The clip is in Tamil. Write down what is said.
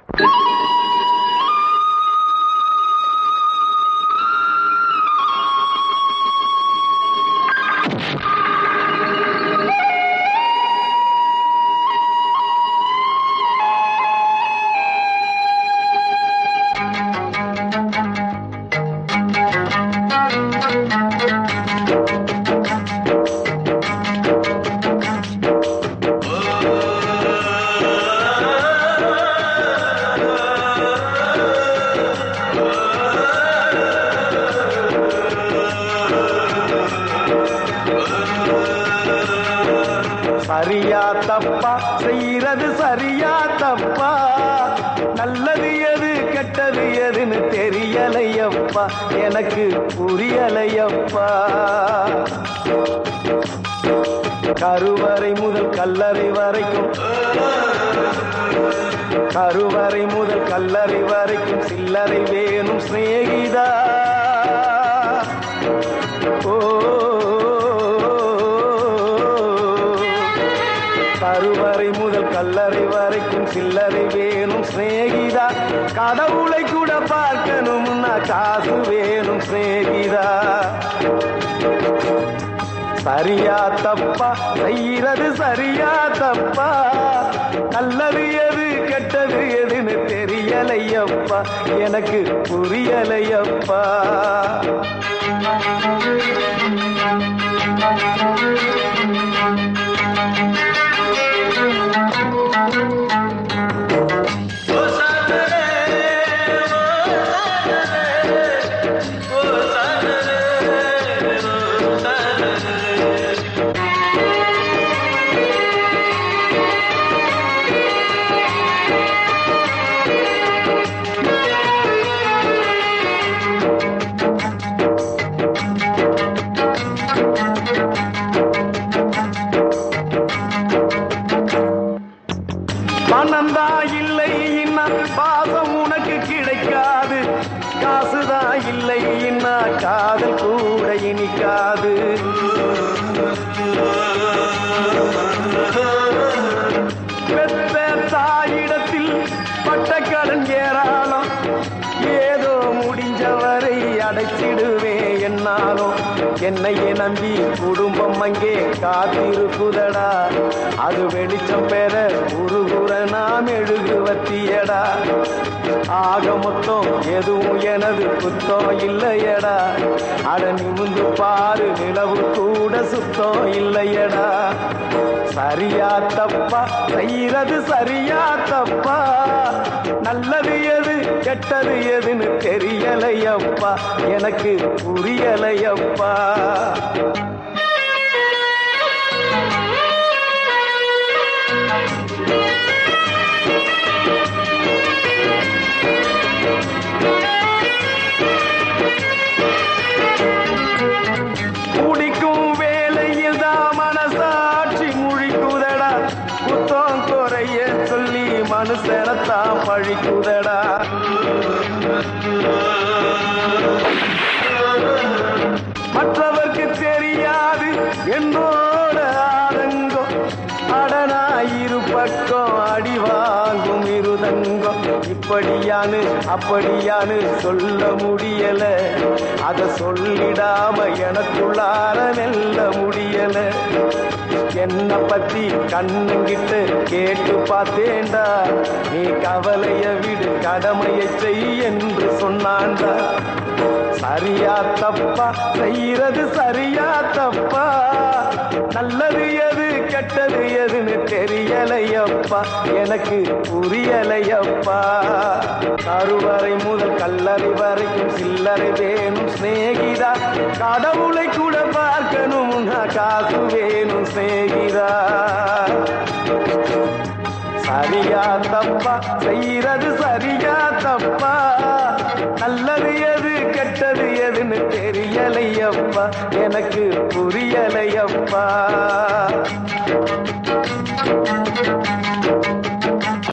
சரியா தப்பா செய்யறது சரியா தப்பா நல்லது எது கெட்டது எதுன்னு தெரியலையப்பா எனக்கு புரியலையப்பா கருவறை முதல் கல்லறை வரைக்கும் கருவறை முதல் கல்லறை வரைக்கும் சில்லறை வேணும் சிநேகிதா ஓ கருவறை முதல் கல்லறை வரைக்கும் சில்லறை வேணும் சிநேகிதா கடவுளை கூட பார்க்கணும்னா காசு வேணும் சிநேகிதா சரியா தப்பா செய்யறது சரியா தப்பா நல்லது எது கெட்டது எதுன்னு தெரியலையப்பா எனக்கு புரியலையப்பா பணந்தா இல்லை இன்னா பாசம் உனக்கு கிடைக்காது காசுதா இல்லை இன்னா காதல் கூட இனிக்காது பெத்த தாயிடத்தில் பட்ட கடன் ஏராளம் ஏதோ முடிஞ்சவரை அடைச்சிடுவேன் என்னாலும் என்னையே நம்பி குடும்பம் அங்கே காத்திருக்குதடா அது வெளிச்சம் பெற உருகுற நாம் எழுகுவத்தியடா ஆக மொத்தம் எதுவும் எனது குத்தம் இல்லையடா அட நிமிந்து பாரு நிலவு கூட சுத்தம் இல்லையடா சரியா தப்பா செய்யறது சரியா தப்பா நல்லது எது கெட்டது எதுன்னு தெரியலையப்பா எனக்கு புரியலையப்பா குடிக்கும் வேலையில் தான் மனசாட்சி முழிக்குதடா குத்தம் குறைய சொல்லி மனுஷனத்தான் பழிக்குதடா மற்றவர்க்கு தெரியாது என்னோட ஆதங்கம் அடனாயிரு பக்கம் அடி வாங்கும் இருதங்கம் இப்படியானு அப்படியானு சொல்ல முடியல அத சொல்லிடாம எனக்குள்ளார நெல்ல முடியல என்ன பத்தி கண்ணுங்கிட்டு கேட்டு பார்த்தேன்டா நீ கவலைய விடு கடமையை செய் என்று சொன்னான்டா சரியா தப்பா செய்யறது சரியா தப்பா நல்லது எது கெட்டது எதுன்னு தெரியலையப்பா எனக்கு புரியலையப்பா கருவறை முதல் கல்லறை வரைக்கும் சில்லறை வேணும் சிநேகிதா கடவுளை கூட பார்க்கணும்னா காசு வேணும் சிநேகிதா சரியா தப்பா செய்யறது சரியா தப்பா நல்லது எது கெட்டது எதுன்னு தெரியலையப்பா எனக்கு புரியலையப்பா